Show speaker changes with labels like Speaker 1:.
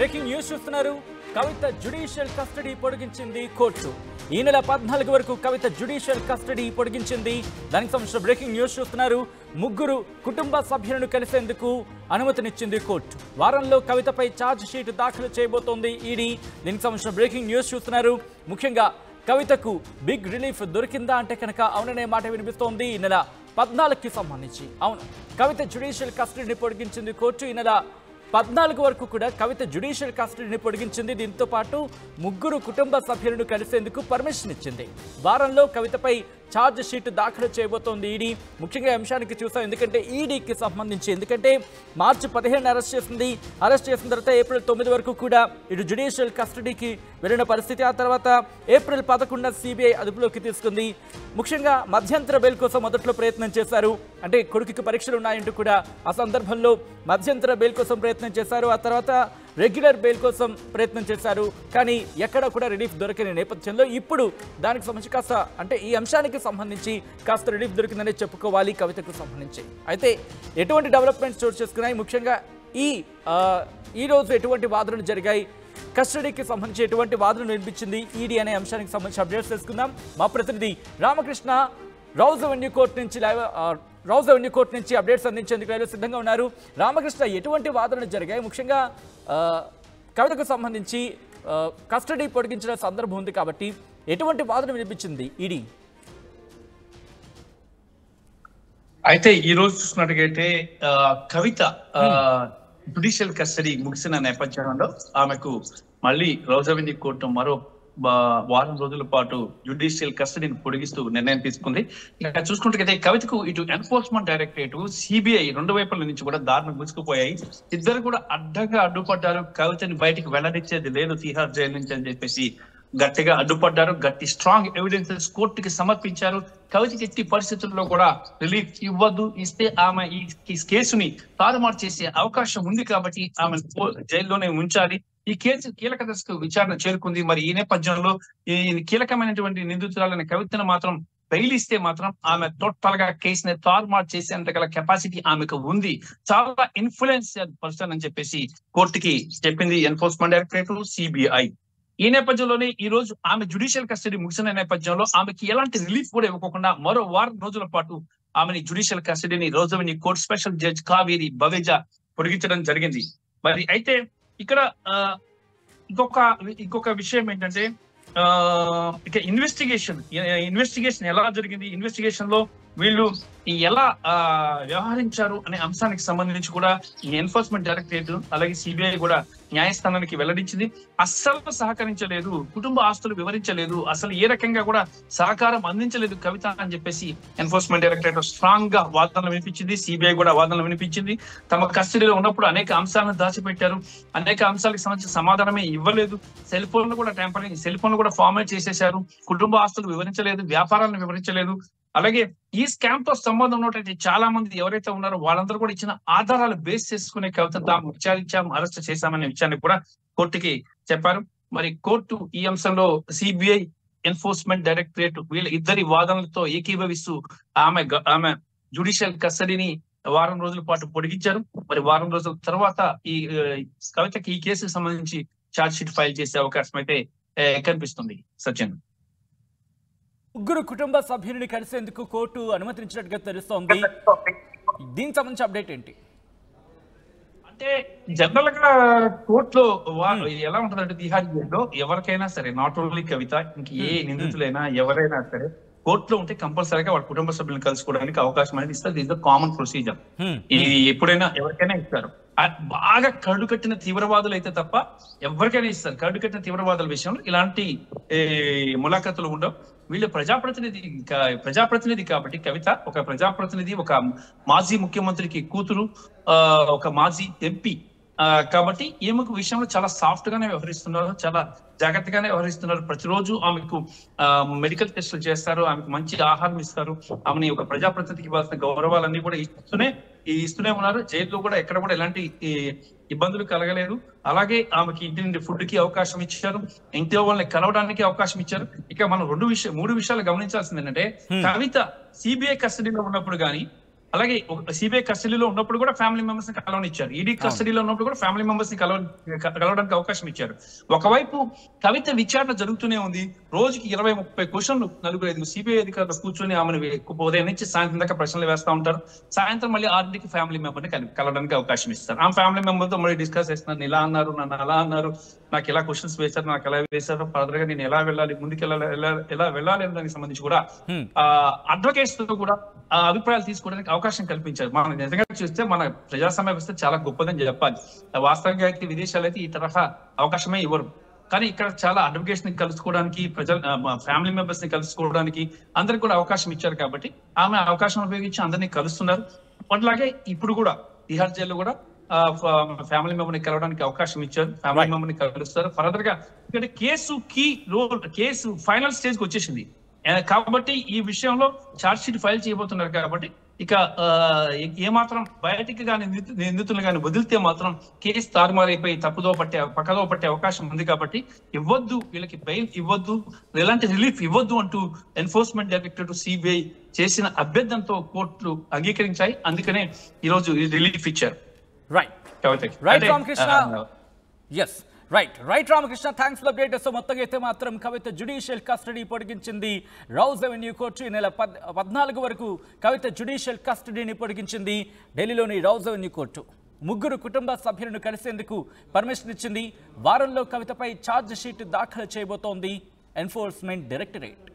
Speaker 1: Breaking news చూస్తున్నారు Kavitha judicial custody పొడిగించింది court ఈ నెల పద్నాలుగు వరకు కవిత జ్యుడిషియల్ కస్టడీ పొడిగించింది దానికి సంబంధించిన బ్రేకింగ్ న్యూస్ చూస్తున్నారు ముగ్గురు కుటుంబ సభ్యులను కలిసేందుకు అనుమతినిచ్చింది కోర్టు వారంలో కవితపై ఛార్జ్ షీట్ దాఖలు చేయబోతోంది ఈడీ దీనికి సంబంధించిన బ్రేకింగ్ న్యూస్ చూస్తున్నారు ముఖ్యంగా కవితకు బిగ్ రిలీఫ్ దొరికిందా అంటే కనుక అవుననే మాట వినిపిస్తోంది ఈ నెల పద్నాలుగుకి సంబంధించి అవును కవిత జ్యుడిషియల్ కస్టడీని పొడిగించింది కోర్టు ఈ నెల పద్నాలుగు వరకు కూడా కవిత జ్యుడిషియల్ కస్టడీని పొడిగించింది దీంతో పాటు ముగ్గురు కుటుంబ సభ్యులను కలిసేందుకు పర్మిషన్ ఇచ్చింది వారంలో కవితపై ఛార్జ్ షీట్ దాఖలు చేయబోతోంది ఈడీ ముఖ్యంగా ఈ అంశానికి చూసాం ఎందుకంటే ఈడీకి సంబంధించి ఎందుకంటే మార్చి పదిహేను అరెస్ట్ చేసింది అరెస్ట్ చేసిన తర్వాత ఏప్రిల్ తొమ్మిది వరకు కూడా ఇటు జ్యుడిషియల్ కస్టడీకి వెళ్ళిన పరిస్థితి ఆ తర్వాత ఏప్రిల్ పదకొండున సిబిఐ అదుపులోకి తీసుకుంది ముఖ్యంగా మధ్యంతర బెయిల్ కోసం మొదట్లో ప్రయత్నం చేశారు అంటే కొడుకుకి పరీక్షలు ఉన్నాయంటూ కూడా ఆ సందర్భంలో మధ్యంతర బెయిల్ కోసం ప్రయత్నం చేశారు ఆ తర్వాత రెగ్యులర్ బెయిల్ కోసం ప్రయత్నం చేశారు కానీ ఎక్కడ కూడా రిలీఫ్ దొరికిన నేపథ్యంలో ఇప్పుడు దానికి సంబంధించి కాస్త అంటే ఈ అంశానికి సంబంధించి కాస్త రిలీఫ్ దొరికిందనే చెప్పుకోవాలి కవితకు సంబంధించి అయితే ఎటువంటి డెవలప్మెంట్స్ చోటు చేసుకున్నాయి ముఖ్యంగా ఈ ఆ, ఈ రోజు ఎటువంటి వాదనలు జరిగాయి కస్టడీకి సంబంధించి ఎటువంటి వాదనలు వినిపించింది ఈడీ అనే అంశానికి సంబంధించి అప్డేట్స్ తెలుసుకుందాం మా ప్రతినిధి రామకృష్ణ రౌజ్ అవెన్యూ కోర్టు నుంచి లైవ్ ఆ, రౌజ్ అవెన్యూ కోర్టు నుంచి అప్డేట్స్ అందించేందుకు లైవ్లో సిద్ధంగా ఉన్నారు రామకృష్ణ ఎటువంటి వాదనలు జరిగాయి ముఖ్యంగా ఆ, కవితకు సంబంధించి ఆ, కస్టడీ పొడిగించిన సందర్భం ఉంది కాబట్టి ఎటువంటి వాదన వినిపించింది ఈడీ
Speaker 2: అయితే ఈ రోజు చూసినట్టుగైతే ఆ, కవిత జుడిషియల్ కస్టడీ ముగిసిన నేపథ్యంలో ఆమెకు మళ్ళీ రోజవెండి కోర్టు మరో బా- వారం రోజుల పాటు జుడిషియల్ కస్టడీని పొడిగిస్తూ నిర్ణయం తీసుకుంది ఇంకా చూసుకుంటే కవితకు ఇటు ఎన్ఫోర్స్మెంట్ డైరెక్టరేట్ సిబిఐ రెండు వైపుల నుంచి కూడా దారుణం గుసుకుపోయాయి ఇద్దరు కూడా అడ్డంగా అడ్డుపడ్డారు కవితని బయటికి వెల్లడించేది లేదు తీహార్ జైలు నుంచి అని చెప్పేసి గట్టిగా అడ్డుపడ్డారు గట్టి స్ట్రాంగ్ ఎవిడెన్సెస్ కోర్టుకి సమర్పించారు కవితకి ఎట్టి పరిస్థితుల్లో కూడా రిలీఫ్ ఇవ్వద్దు ఇస్తే ఆమె ఈ ఈ కేసుని తారుమారు చేసే అవకాశం ఉంది కాబట్టి ఆమె జైల్లోనే ఉంచాలి ఈ కేసు కీలక దశకు విచారణ చేరుకుంది మరి ఈ నేపథ్యంలో ఈ కీలకమైనటువంటి నిందితురాలైన కవితను మాత్రం బెయిల్ ఇస్తే మాత్రం ఆమె టోటల్ గా కేసుని తారుమారు చేసేంత గల కెపాసిటీ ఆమెకు ఉంది చాలా ఇన్ఫ్లుయెన్స్ పర్సన్ అని చెప్పేసి కోర్టుకి చెప్పింది ఎన్ఫోర్స్మెంట్ డైరెక్టరేట్ సిబిఐ ఈ నేపథ్యంలోనే ఈ రోజు ఆమె జుడిషియల్ కస్టడీ ముగిసిన నేపథ్యంలో ఆమెకి ఎలాంటి రిలీఫ్ కూడా ఇవ్వకుండా మరో వారం రోజుల పాటు ఆమెని జుడిషియల్ కస్టడీని రోజుని court special judge Kaveri Baweja పొడిగించడం జరిగింది మరి అయితే ఇక్కడ ఆ, ఇంకొక ఇంకొక విషయం ఏంటంటే ఆ, ఇక ఇన్వెస్టిగేషన్ ఇన్వెస్టిగేషన్ ఎలా జరిగింది ఇన్వెస్టిగేషన్ లో వీళ్ళు ఈ ఎలా ఆ, వ్యవహరించారు అనే అంశానికి సంబంధించి కూడా ఈ ఎన్ఫోర్స్మెంట్ డైరెక్టరేట్ అలాగే సిబిఐ కూడా న్యాయస్థానానికి వెల్లడించింది అస్సలు సహకరించలేదు కుటుంబ ఆస్తులు వివరించలేదు అసలు ఏ రకంగా కూడా సహకారం అందించలేదు కవిత అని చెప్పేసి ఎన్ఫోర్స్మెంట్ డైరెక్టరేట్ స్ట్రాంగ్ గా వాదనలు వినిపించింది సిబిఐ కూడా వాదనలు వినిపించింది తమ కస్టడీలో ఉన్నప్పుడు అనేక అంశాలను దాచిపెట్టారు అనేక అంశాలకు సంబంధించిన సమాధానమే ఇవ్వలేదు సెల్ ఫోన్లు కూడా ట్యాంపరింగ్ సెల్ ఫోన్లు కూడా ఫార్మేట్ చేసేశారు కుటుంబ ఆస్తులు వివరించలేదు వ్యాపారాలను వివరించలేదు అలాగే ఈ స్కామ్ తో సంబంధం ఉన్నటువంటి చాలా మంది ఎవరైతే ఉన్నారో వాళ్ళందరూ కూడా ఇచ్చిన ఆధారాలు బేస్ చేసుకునే కవిత తాము విచారించాము అరెస్ట్ చేశామనే విషయాన్ని కూడా కోర్టుకి చెప్పారు మరి కోర్టు ఈ అంశంలో సిబిఐ ఎన్ఫోర్స్మెంట్ డైరెక్టరేట్ వీళ్ళ ఇద్దరి వాదనలతో ఏకీభవిస్తూ ఆమె గ- ఆమె జుడిషియల్ కస్టడీని వారం రోజుల పాటు పొడిగించారు మరి వారం రోజుల తర్వాత ఈ ఆ, కవితకి ఈ కేసుకు సంబంధించి ఛార్జ్ షీట్ ఫైల్ చేసే అవకాశం అయితే ఆ, కనిపిస్తుంది సచిన్
Speaker 1: ముగ్గురు కుటుంబ సభ్యులని కలిసేందుకు కోర్టు అనుమతించినట్టుగా తెలుస్తోంది దీనికి సంబంధించి అప్డేట్ ఏంటి
Speaker 2: అంటే జనరల్ గా కోర్టులో వా- ఎలా ఉంటుందంటే తిహార్ జైల్లో ఎవరికైనా సరే నాట్ ఓన్లీ కవిత ఇంక ఏ నిందితులైనా ఎవరైనా సరే కోర్టులో ఉంటే కంపల్సరీగా వాళ్ళ కుటుంబ సభ్యులను కలుసుకోవడానికి అవకాశం అనేది ఇస్తారు ఇది కామన్ ప్రొసీజర్
Speaker 1: హ్మ్.
Speaker 2: ఇది ఎప్పుడైనా ఎవరికైనా ఇస్తారు ఆ బాగా కరడు కట్టిన తీవ్రవాదులు అయితే తప్ప ఎవరికైనా ఇస్తారు కరడు కట్టిన తీవ్రవాదుల విషయంలో ఇలాంటి ఏ, ములాఖతులు ఉండవు వీళ్ళు ప్రజాప్రతినిధి కా- ప్రజాప్రతినిధి కాబట్టి కవిత ఒక ప్రజాప్రతినిధి ఒక మాజీ ముఖ్యమంత్రికి కూతురు ఆ, ఒక మాజీ ఎంపీ ఆ, కాబట్టి ఈమెకు విషయంలో చాలా సాఫ్ట్ గానే వ్యవహరిస్తున్నారు చాలా జాగ్రత్తగానే వ్యవహరిస్తున్నారు ప్రతిరోజు ఆమెకు ఆ, మెడికల్ టెస్టులు చేస్తారు ఆమెకు మంచి ఆహారం ఇస్తారు ఆమెని ఒక ప్రజాప్రతినిధికి ఇవ్వాల్సిన గౌరవాలన్నీ కూడా ఇస్తూనే ఈ ఇస్తూనే ఉన్నారు జైల్లో కూడా ఎక్కడ కూడా ఎలాంటి ఈ, ఇబ్బందులు కలగలేదు అలాగే ఆమెకి ఇంటి నుండి ఫుడ్ కి అవకాశం ఇచ్చారు ఇంట్లో వాళ్ళని కలవడానికి అవకాశం ఇచ్చారు ఇక మనం రెండు విషయం మూడు విషయాలు గమనించాల్సింది ఏంటంటే
Speaker 1: Hmm.
Speaker 2: కవిత సిబిఐ కస్టడీలో ఉన్నప్పుడు గానీ అలాగే సిబిఐ కస్టడీలో ఉన్నప్పుడు కూడా ఫ్యామిలీ మెంబర్స్ ని కలవనిచ్చారు ఈడీ కస్టడీలో ఉన్నప్పుడు కూడా ఫ్యామిలీ మెంబర్స్ ని కలవ కలవడానికి అవకాశం ఇచ్చారు ఒకవైపు కవిత విచారణ జరుగుతూనే ఉంది రోజుకి ఇరవై ముప్పై క్వశ్చన్లు నలుగురు ఐదు సిబిఐ అధికారులు కూర్చొని ఆమెను వే- ఉదయం నుంచి సాయంత్రం దాకా ప్రశ్నలు వేస్తా ఉంటారు సాయంత్రం మళ్ళీ ఆర్డీకి ఫ్యామిలీ మెంబర్ ని కలి- కలవడానికి అవకాశం ఇస్తారు ఆ ఫ్యామిలీ మెంబర్ తో మళ్ళీ డిస్కస్ చేస్తున్నారు "నన్ను ఇలా అన్నారు నన్ను అలా అన్నారు నాకు ఎలా క్వశ్చన్స్ వేశారు నాకు ఎలా వేశారు ఫర్దర్ గా నేను ఎలా వెళ్ళాలి ముందుకు ఎలా ఎలా- ఎలా వెళ్ళాలి అనే దానికి సంబంధించి కూడా
Speaker 1: Hmm.
Speaker 2: ఆ అడ్వకేట్స్ తో కూడా ఆ అభిప్రాయాలు తీసుకోవడానికి అవకాశం కల్పించారు మనం నిజంగా చూస్తే మన ప్రజాస్వామ్య వ్యవస్థ చాలా గొప్పదని చెప్పాలి వాస్తవంగా అయితే విదేశాలు అయితే ఈ తరహా అవకాశమే ఇవ్వరు కానీ ఇక్కడ చాలా అడ్వకేట్స్ ని కలుసుకోవడానికి ప్రజల ఫ్యామిలీ మెంబర్స్ ని కలుసుకోవడానికి అందరికి కూడా అవకాశం ఇచ్చారు కాబట్టి ఆమె అవకాశం ఉపయోగించి అందరినీ కలుస్తున్నారు అట్లాగే ఇప్పుడు కూడా తిహార్ జైల్లో కూడా ఫ్యామిలీ మెంబర్ ని కలవడానికి అవకాశం ఇచ్చారు ఫ్యామిలీ మెంబర్ ని కలుస్తారు ఫర్దర్ గా ఇక్కడ case key role case final stage కి వచ్చేసింది ఆ, కాబట్టి ఈ విషయంలో ఛార్జ్ షీట్ ఫైల్ చేయబోతున్నారు కాబట్టి ఇక ఆ, ఏ- ఏమాత్రం బయటికి కానీ నిందితులు కానీ వదిలితే మాత్రం కేసు తారుమారైపోయి తప్పుదో పట్టే పక్కదో పట్టే అవకాశం ఉంది కాబట్టి ఇవ్వద్దు వీళ్ళకి బెయిల్ ఇవ్వద్దు ఎలాంటి రిలీఫ్ ఇవ్వద్దు అంటూ ఎన్ఫోర్స్మెంట్ డైరెక్టరేట్ సిబిఐ చేసిన అభ్యర్థనతో కోర్టులు అంగీకరించాయి అందుకనే ఈ రోజు ఈ రిలీఫ్ ఇచ్చారు
Speaker 1: రైట్
Speaker 2: కవితకి
Speaker 1: రైట్
Speaker 2: అంటే,
Speaker 1: రామకృష్ణ
Speaker 2: ఆ,
Speaker 1: yes right right Ramakrishna thanks for update so మొత్తంగా అయితే మాత్రం కవిత జుడిషియల్ కస్టడీ పొడిగించింది రౌజ్ అవెన్యూ కోర్టు ఈ నెల పద్ పద్నాలుగు వరకు కవిత జుడిషియల్ కస్టడీని పొడిగించింది ఢిల్లీలోని రౌజ్ అవెన్యూ కోర్టు ముగ్గురు కుటుంబ సభ్యులను కలిసేందుకు పర్మిషన్ ఇచ్చింది వారంలో కవితపై ఛార్జ్ షీట్ దాఖలు చేయబోతోంది ఎన్ఫోర్స్మెంట్ డైరెక్టరేట్